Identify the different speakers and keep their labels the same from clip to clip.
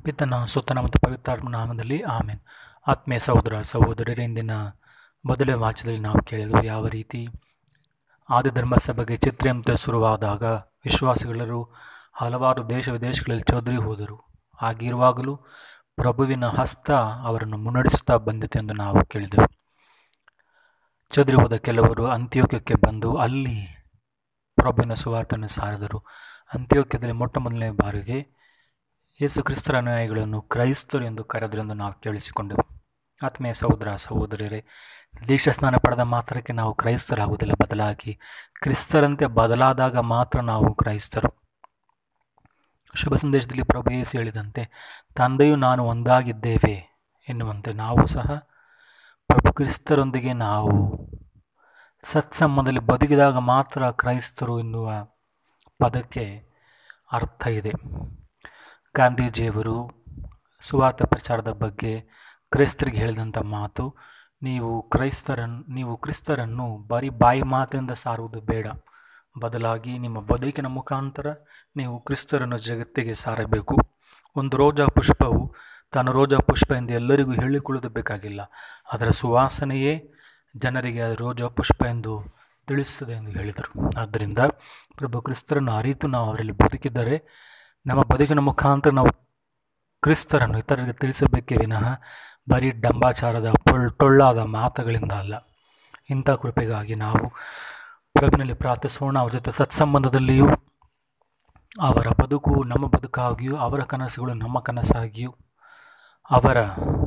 Speaker 1: ಪಿತನ ಸುತನ ಮತ್ತು ಪವಿತ್ರಾತ್ಮ ನಾಮದಲ್ಲಿ ಆಮೇನ್ ಆತ್ಮೀಯ ಸಹೋದರ ಸಹೋದರರ ಇಂದಿನ ಮೊದಲ ವಾಕ್ಯದಲ್ಲಿ ನಾವು ಕೇಳಿದ್ವು ಯಾವ ರೀತಿ ಆದಿ ಧರ್ಮಸಭೆಗೆ ಚಿತ್ರೆಂತೆ ಶುರುವಾದಾಗ ವಿಶ್ವಾಸಿಗಳೆಲ್ಲರೂ ಹಲವಾರು ದೇಶ ವಿದೇಶಗಳಲ್ಲಿ ಚೌಧರಿ ಹೋದರು ಹಾಗಿರುವಾಗಲೂ ಪ್ರಭುವಿನ ಹಸ್ತ ಅವರನ್ನು ಮುನ್ನಡೆಸುತ್ತಾ ಬಂದಿತು ಎಂದು ನಾವು ಕೇಳಿದೆವು ಚದುರಿ ಹೋದ ಕೆಲವರು ಅಂತ್ಯೋಕ್ಯಕ್ಕೆ ಬಂದು ಅಲ್ಲಿ ಪ್ರಭುವಿನ ಸುವಾರ್ತನ್ನು ಸಾರಿದರು ಅಂತ್ಯೋಕ್ಯದಲ್ಲಿ ಮೊಟ್ಟ ಮೊದಲನೇ ಬಾರಿಗೆ ಯೇಸು ಕ್ರಿಸ್ತರ ಅನುಯಾಯಿಗಳನ್ನು ಕ್ರೈಸ್ತರು ಎಂದು ಕರೆದರು ಎಂದು ನಾವು ಕೇಳಿಸಿಕೊಂಡೆವು ಆತ್ಮೀಯ ಸಹೋದರ ಸಹೋದರಿಯರೇ ದೀಕ್ಷಾ ಸ್ನಾನ ಪಡೆದ ಮಾತ್ರಕ್ಕೆ ನಾವು ಕ್ರೈಸ್ತರಾಗುವುದಿಲ್ಲ ಬದಲಾಗಿ ಕ್ರಿಸ್ತರಂತೆ ಬದಲಾದಾಗ ಮಾತ್ರ ನಾವು ಕ್ರೈಸ್ತರು ಶುಭ ಸಂದೇಶದಲ್ಲಿ ಪ್ರಭು ಯೇಸು ಹೇಳಿದಂತೆ ತಂದೆಯು ನಾನು ಒಂದಾಗಿದ್ದೇವೆ ಎನ್ನುವಂತೆ ನಾವು ಸಹ ಪ್ರಭು ಕ್ರಿಸ್ತರೊಂದಿಗೆ ನಾವು ಸತ್ಸಂಬಂಧದಲ್ಲಿ ಬದುಕಿದಾಗ ಮಾತ್ರ ಕ್ರೈಸ್ತರು ಎನ್ನುವ ಪದಕ್ಕೆ ಅರ್ಥ ಇದೆ ಗಾಂಧೀಜಿಯವರು ಸುವಾರ್ಥ ಪ್ರಚಾರದ ಬಗ್ಗೆ ಕ್ರೈಸ್ತರಿಗೆ ಹೇಳಿದಂಥ ಮಾತು ನೀವು ಕ್ರೈಸ್ತರನ್ನು ನೀವು ಕ್ರಿಸ್ತರನ್ನು ಬರೀ ಬಾಯಿ ಮಾತಿನಿಂದ ಸಾರುವುದು ಬೇಡ ಬದಲಾಗಿ ನಿಮ್ಮ ಬದುಕಿನ ಮುಖಾಂತರ ನೀವು ಕ್ರಿಸ್ತರನ್ನು ಜಗತ್ತಿಗೆ ಸಾರಬೇಕು ಒಂದು ರೋಜಾ ಪುಷ್ಪವು ತಾನು ರೋಜಾ ಪುಷ್ಪ ಎಂದು ಎಲ್ಲರಿಗೂ ಹೇಳಿಕೊಳ್ಳುವುದು ಬೇಕಾಗಿಲ್ಲ ಅದರ ಸುವಾಸನೆಯೇ ಜನರಿಗೆ ಅದು ರೋಜಾ ಪುಷ್ಪ ಎಂದು ತಿಳಿಸುತ್ತದೆ ಎಂದು ಹೇಳಿದರು ಆದ್ದರಿಂದ ಪ್ರಭು ಕ್ರಿಸ್ತರನ್ನು ಅರಿತು ನಾವು ಅವರಲ್ಲಿ ಬದುಕಿದ್ದರೆ ನಮ್ಮ ಬದುಕಿನ ಮುಖಾಂತರ ನಾವು ಕ್ರಿಸ್ತರನ್ನು ಇತರರಿಗೆ ತಿಳಿಸಬೇಕೇ ವಿನಃ ಬರೀ ಡಂಬಾಚಾರದ ಪೊಳ್ ಟೊಳ್ಳಾದ ಮಾತುಗಳಿಂದ ಅಲ್ಲ ಇಂಥ ಕೃಪೆಗಾಗಿ ನಾವು ಪ್ರಭುವಿನಲ್ಲಿ ಪ್ರಾರ್ಥಿಸೋಣ ಅವರ ಜೊತೆ ಸತ್ಸಂಬಂಧದಲ್ಲಿಯೂ ಅವರ ಬದುಕು ನಮ್ಮ ಬದುಕಾಗಿಯೂ ಅವರ ಕನಸುಗಳು ನಮ್ಮ ಕನಸಾಗಿಯೂ ಅವರ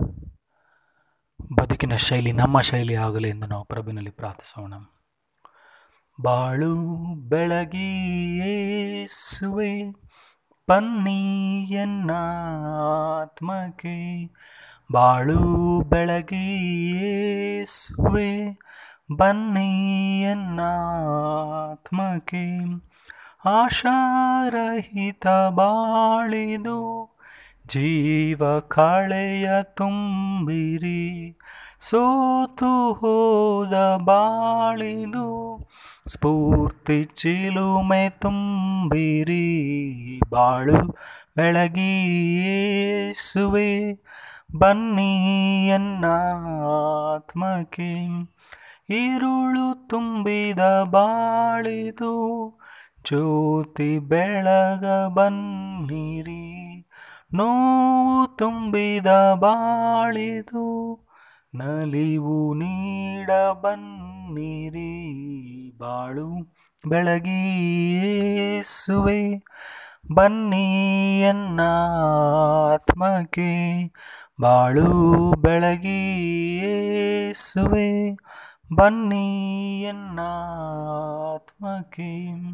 Speaker 1: ಬದುಕಿನ ಶೈಲಿ ನಮ್ಮ ಶೈಲಿ ಆಗಲಿ ಎಂದು ನಾವು ಪ್ರಭುವಿನಲ್ಲಿ ಪ್ರಾರ್ಥಿಸೋಣ ಬಾಳು ಬೆಳಗಿಯೇಸುವೆ ಪನ್ನಿಯನ್ನಾತ್ಮಕ್ಕೆ ಬಾಳು ಬೆಳಗಿಯೇಸುವೆ ಬನ್ನಿಯನ್ನಾತ್ಮಕ್ಕೆ ಆಶಾರಹಿತ ಬಾಳಿದು ಜೀವ ಕಳೆಯ ತುಂಬಿರಿ ಸೋತು ಹೋದ ಬಾಳಿದು ಸ್ಫೂರ್ತಿ ಚಿಲುಮೆ ತುಂಬಿರಿ ಬಾಳು ಬೆಳಗಿಯೇಸುವೆ ಬನ್ನಿಯನ್ನಾತ್ಮಕ್ಕೆ ಈರುಳು ತುಂಬಿದ ಬಾಳಿದು ಜ್ಯೋತಿ ಬೆಳಗ ಬನ್ನಿರಿ ನೋವು ತುಂಬಿದ ಬಾಳಿದು ನಲಿವು ನೀಡ ಬನ್ನಿರಿ ಬಾಳು ಬೆಳಗಿಯೇಸುವೆ ಬನ್ನಿಯನ್ನಾತ್ಮಕ್ಕೆ ಬಾಳು ಬೆಳಗಿಯೇಸುವೆ ಬನ್ನಿಯನ್ನಾತ್ಮಕ್ಕೆ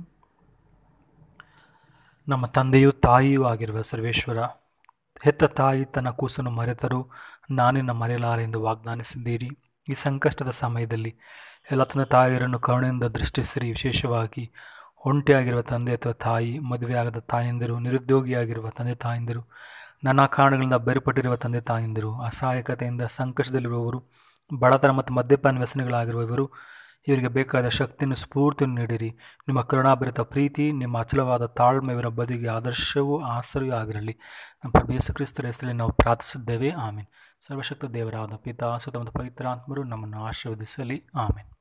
Speaker 1: ನಮ್ಮ ತಂದೆಯೂ ತಾಯಿಯೂ ಆಗಿರುವ ಸರ್ವೇಶ್ವರ ಹೆತ್ತ ತಾಯಿ ತನ್ನ ಕೂಸನ್ನು ಮರೆತರೂ ನಾನಿನ್ನ ಮರೆಯಲಾರೆ ಎಂದು ವಾಗ್ದಾನಿಸಿದ್ದೀರಿ ಈ ಸಂಕಷ್ಟದ ಸಮಯದಲ್ಲಿ ಎಲ್ಲ ತಂದೆ ತಾಯಿಯರನ್ನು ಕರುಣೆಯಿಂದ ದೃಷ್ಟಿಸಿರಿ ವಿಶೇಷವಾಗಿ ಒಂಟಿಯಾಗಿರುವ ತಂದೆ ಅಥವಾ ತಾಯಿ ಮದುವೆಯಾಗದ ತಾಯಂದಿರು ನಿರುದ್ಯೋಗಿಯಾಗಿರುವ ತಂದೆ ತಾಯಂದಿರು ನಾನಾ ಕಾರಣಗಳಿಂದ ಬೇರ್ಪಟ್ಟಿರುವ ತಂದೆ ತಾಯಂದಿರು ಅಸಹಾಯಕತೆಯಿಂದ ಸಂಕಷ್ಟದಲ್ಲಿರುವವರು ಬಡತನ ಮತ್ತು ಮದ್ಯಪಾನ ವ್ಯಸನಗಳಾಗಿರುವ ಇವರು ಇವರಿಗೆ ಬೇಕಾದ ಶಕ್ತಿಯನ್ನು ಸ್ಫೂರ್ತಿಯನ್ನು ನೀಡಿರಿ ನಿಮ್ಮ ಕರುಣಾಭರಿತ ಪ್ರೀತಿ ನಿಮ್ಮ ಅಚಲವಾದ ತಾಳ್ಮೆ ಇವರ ಬದಿಗೆ ಆದರ್ಶವೂ ಆಸರೆಯೂ ಆಗಿರಲಿ ನಮ್ಮ ಪ್ರಭು ಯೇಸು ಕ್ರಿಸ್ತರ ಹೆಸರಲ್ಲಿ ನಾವು ಪ್ರಾರ್ಥಿಸಿದ್ದೇವೆ ಆಮೇಲೆ ಸರ್ವಶಕ್ತ ದೇವರಾದ ಪಿತಾ ಸುತ್ತ ಮತ್ತು ಪವಿತ್ರಾತ್ಮರು ನಮ್ಮನ್ನು ಆಶೀರ್ವದಿಸಲಿ ಆಮೇಲೆ